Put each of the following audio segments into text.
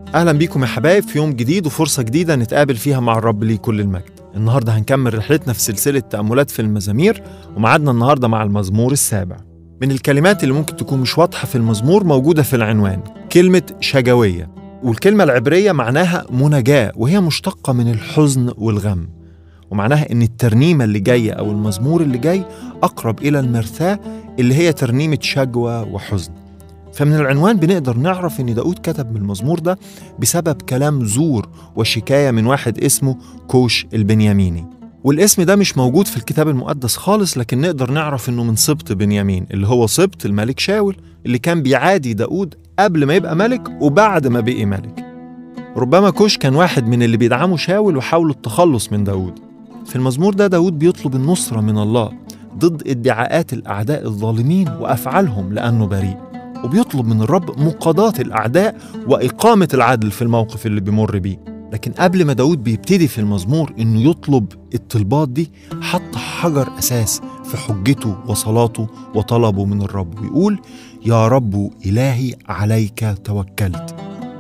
أهلا بيكم يا حبايب في يوم جديد وفرصة جديدة نتقابل فيها مع الرب ليه كل المجد النهاردة هنكمل رحلتنا في سلسلة تأملات في المزامير ومعادنا النهاردة مع المزمور السابع من الكلمات اللي ممكن تكون مش واضحة في المزمور موجودة في العنوان كلمة شجوية والكلمة العبرية معناها مناجاة وهي مشتقة من الحزن والغم ومعناها إن الترنيمة اللي جاية أو المزمور اللي جاي أقرب إلى المرثاة اللي هي ترنيمة شجوة وحزن فمن العنوان بنقدر نعرف إن داود كتب من المزمور ده بسبب كلام زور وشكاية من واحد اسمه كوش البنياميني والاسم ده مش موجود في الكتاب المقدس خالص لكن نقدر نعرف إنه من سبط بنيامين اللي هو سبط الملك شاول اللي كان بيعادي داود قبل ما يبقى ملك وبعد ما بقي ملك ربما كوش كان واحد من اللي بيدعموا شاول وحاولوا التخلص من داود في المزمور ده داود بيطلب النصرة من الله ضد ادعاءات الأعداء الظالمين وأفعالهم لأنه بريء وبيطلب من الرب مقاضاة الأعداء وإقامة العدل في الموقف اللي بيمر بيه لكن قبل ما داود بيبتدي في المزمور إنه يطلب الطلبات دي حط حجر أساس في حجته وصلاته وطلبه من الرب ويقول يا رب إلهي عليك توكلت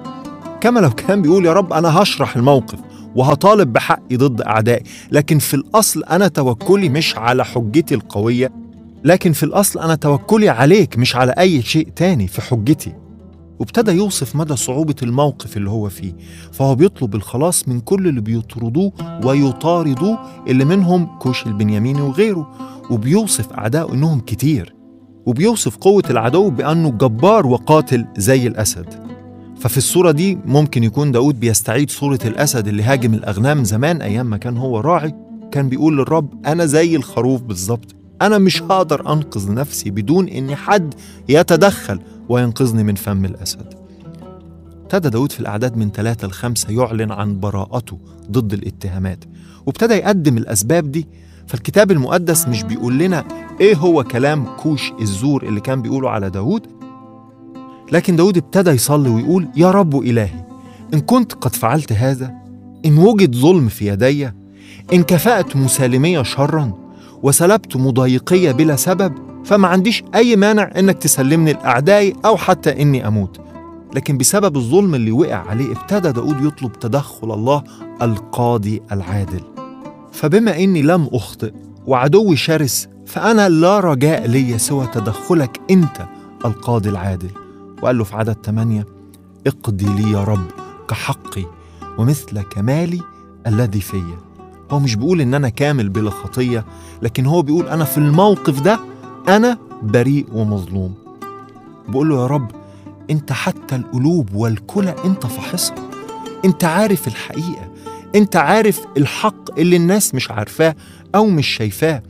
كما لو كان بيقول يا رب أنا هشرح الموقف وهطالب بحقي ضد أعدائي لكن في الأصل أنا توكلي مش على حجتي القوية لكن في الأصل أنا توكلي عليك مش على أي شيء تاني في حجتي وابتدى يوصف مدى صعوبة الموقف اللي هو فيه فهو بيطلب الخلاص من كل اللي بيطردوه ويطاردوه اللي منهم كوش البنياميني وغيره وبيوصف أعدائه إنهم كتير وبيوصف قوة العدو بأنه جبار وقاتل زي الأسد ففي الصورة دي ممكن يكون داود بيستعيد صورة الأسد اللي هاجم الأغنام زمان أيام ما كان هو راعي كان بيقول للرب أنا زي الخروف بالظبط أنا مش هقدر أنقذ نفسي بدون إن حد يتدخل وينقذني من فم الأسد ابتدى داود في الأعداد من ثلاثة لخمسة يعلن عن براءته ضد الاتهامات وابتدى يقدم الأسباب دي فالكتاب المقدس مش بيقول لنا إيه هو كلام كوش الزور اللي كان بيقوله على داود لكن داود ابتدى يصلي ويقول يا رب إلهي إن كنت قد فعلت هذا إن وجد ظلم في يدي إن كفأت مسالمية شرا وسلبت مضايقية بلا سبب فما عنديش أي مانع إنك تسلمني لأعدائي أو حتى إني أموت لكن بسبب الظلم اللي وقع عليه ابتدى داود يطلب تدخل الله القاضي العادل فبما إني لم أخطئ وعدوي شرس فأنا لا رجاء لي سوى تدخلك أنت القاضي العادل وقال له في عدد 8 اقضي لي يا رب كحقي ومثل كمالي الذي فيا هو مش بيقول ان انا كامل بلا خطيه لكن هو بيقول انا في الموقف ده انا بريء ومظلوم بقول له يا رب انت حتى القلوب والكلى انت فاحصها انت عارف الحقيقه انت عارف الحق اللي الناس مش عارفاه او مش شايفاه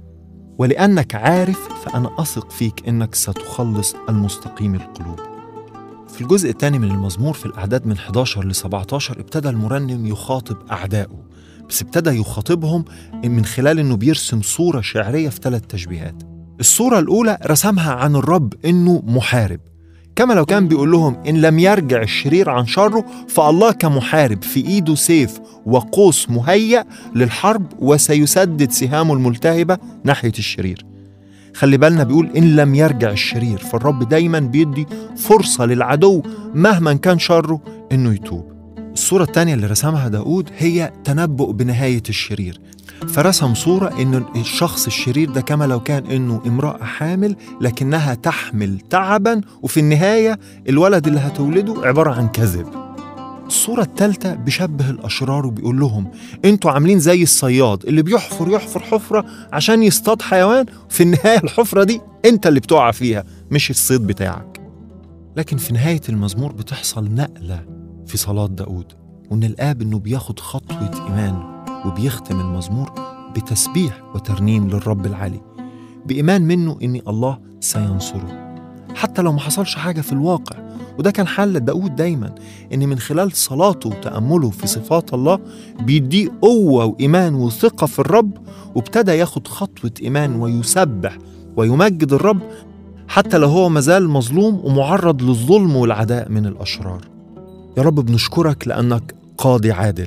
ولانك عارف فانا اثق فيك انك ستخلص المستقيم القلوب في الجزء الثاني من المزمور في الاعداد من 11 ل 17 ابتدى المرنم يخاطب اعدائه بس ابتدى يخاطبهم من خلال انه بيرسم صوره شعريه في ثلاث تشبيهات. الصوره الاولى رسمها عن الرب انه محارب كما لو كان بيقول لهم ان لم يرجع الشرير عن شره فالله كمحارب في ايده سيف وقوس مهيأ للحرب وسيسدد سهامه الملتهبه ناحيه الشرير. خلي بالنا بيقول ان لم يرجع الشرير فالرب دايما بيدي فرصه للعدو مهما كان شره انه يتوب. الصورة الثانية اللي رسمها داود هي تنبؤ بنهاية الشرير فرسم صورة إن الشخص الشرير ده كما لو كان إنه امرأة حامل لكنها تحمل تعبا وفي النهاية الولد اللي هتولده عبارة عن كذب الصورة الثالثة بيشبه الأشرار وبيقول لهم أنتوا عاملين زي الصياد اللي بيحفر يحفر حفرة عشان يصطاد حيوان في النهاية الحفرة دي أنت اللي بتقع فيها مش الصيد بتاعك لكن في نهاية المزمور بتحصل نقلة في صلاة داود وإن الآب إنه بياخد خطوة إيمان وبيختم المزمور بتسبيح وترنيم للرب العلي بإيمان منه إن الله سينصره حتى لو ما حصلش حاجة في الواقع وده كان حل داود دايما إن من خلال صلاته وتأمله في صفات الله بيديه قوة وإيمان وثقة في الرب وابتدى ياخد خطوة إيمان ويسبح ويمجد الرب حتى لو هو مازال مظلوم ومعرض للظلم والعداء من الأشرار يا رب بنشكرك لأنك قاضي عادل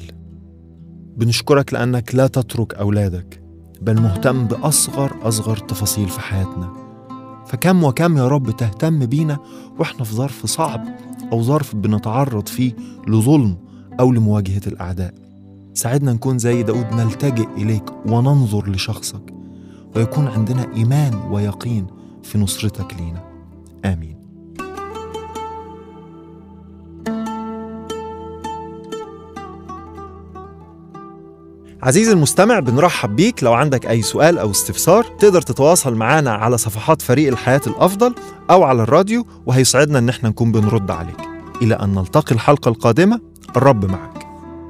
بنشكرك لأنك لا تترك أولادك بل مهتم بأصغر أصغر تفاصيل في حياتنا فكم وكم يا رب تهتم بينا وإحنا في ظرف صعب أو ظرف بنتعرض فيه لظلم أو لمواجهة الأعداء ساعدنا نكون زي داود نلتجئ إليك وننظر لشخصك ويكون عندنا إيمان ويقين في نصرتك لينا آمين عزيزي المستمع بنرحب بيك لو عندك أي سؤال أو استفسار تقدر تتواصل معنا على صفحات فريق الحياة الأفضل أو على الراديو وهيسعدنا إن احنا نكون بنرد عليك إلى أن نلتقي الحلقة القادمة الرب معك